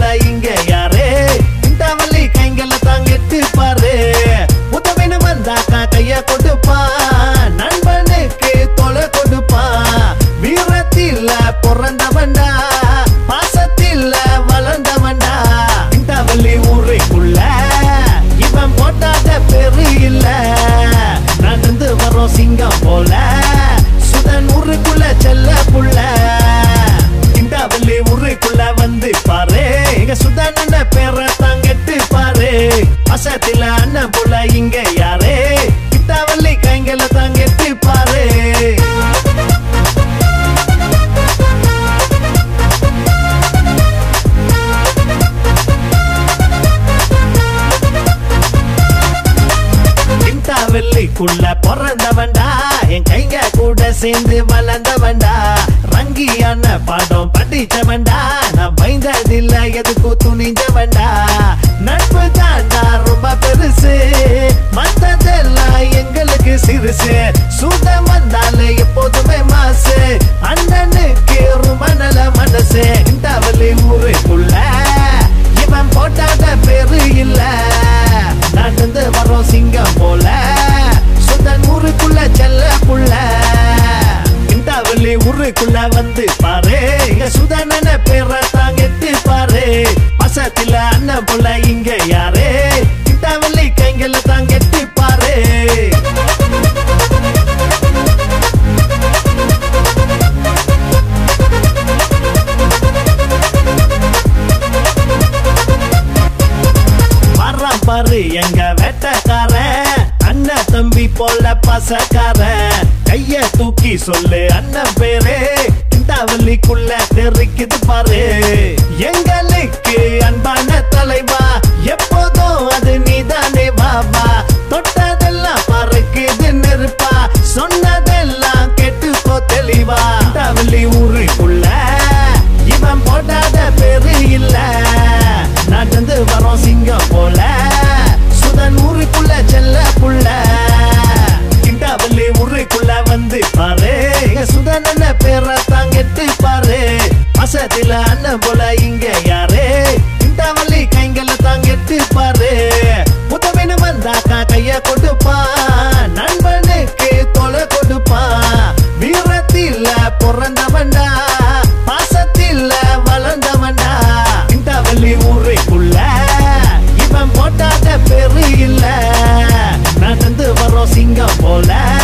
போல இங்க யாரு இந்தாவல்லி கைங்கள தாங்கிட்டு பாரு உதவின்னு வந்தாக்கா கைய கொடுப்பான் நண்பனுக்கு தொலை கொடுப்பான் வீரத்தில பிறந்தவன்டா பாசத்தில வளர்ந்தவன்டா இந்தாவல்லி ஊருக்குள்ள இவன் போட்டாத பெரு இல்ல நடந்து வரோம் சிங்கம் போல சுதன் ஊருக்குள்ள செல்ல புள்ள இண்டாவல்லி ஊருக்குள்ள வந்து பாரு எங்க சுதன் பேரை தாங்கட்டு பாரு அசத்தில அண்ணன் போல இங்க யாரு இட்டாவல்லி கைங்கள தாங்கட்டு பாரு வெள்ளிக்குள்ள பிறந்தவன்டா என் கைங்க கூட சேர்ந்து வளர்ந்தவன்டா ரங்கியான பாடம் படிச்சவன்டா நான் பயந்ததில்ல எதுக்கு துணிஞ்சவன்டா நட்பு தாண்டா ரொம்ப பெருசு மத்ததெல்லாம் எங்களுக்கு சிறுசு சூதம் வந்தாலே எப்போதுமே மாசு அண்ணனுக்கு ரொம்ப நல்ல மனசு இண்டாவல்லி ஊருக்குள்ள இவன் போட்டாத பேரு இல்ல நடந்து வரோம் சிங்கம் போல சுதன் ஊருக்குள்ள செல்ல புள்ள இண்டாவல்லி ஊருக்குள்ள வந்து பாரு இங்க சுதனன பேரை தாங்கிட்டு பாரு பசத்தில அண்ணன் புள்ள இங்க யாரு இண்டாவல்லி கைங்கள தாங்கிட்டு பாரு வர்றான் பாரு எங்க வேட்டக்காரன் அண்ணன் தம்பி போல பசக்காரன் கைய தூக்கி சொல்லு அண்ணன் பேரு இந்தாவல்லிக்குள்ள தெரிக்குது பாரு எங்களுக்கு அன்பான தலைவா எப்போதும் அது நீதானே வாவா தொட்டதெல்லாம் பறக்குது நெருப்பா சொன்னதெல்லாம் கேட்டுக்கோ தெளிவா இந்தாவல்லி ஊருக்குள்ள இவன் போடாத பேரு இல்ல நடந்து வரோம் சிங்கம் போல சுதன் ஊருக்குள்ள செல்ல புள்ள கிண்டாவல்லி ஊருக்குள்ள வந்து பாரு எங்க சுதன் என்ன பேரை தாங்கிட்டு பாரு பசத்தில அண்ணன் போல இங்க யாரு கிண்டாவல்லி கைங்கள தாங்கிட்டு பாரு உதவின்னு வந்தாக்கா கைய கொடுப்பான் நண்பனுக்கு தொலை கொடுப்பான் வீரத்தில பிறந்தவன்டா பாசத்தில வளர்ந்தவன்டா இண்டாவல்லி ஊருக்குள்ள இவன் போட்டாத பெரு இல்ல நடந்து வரோம் சிங்கம் போல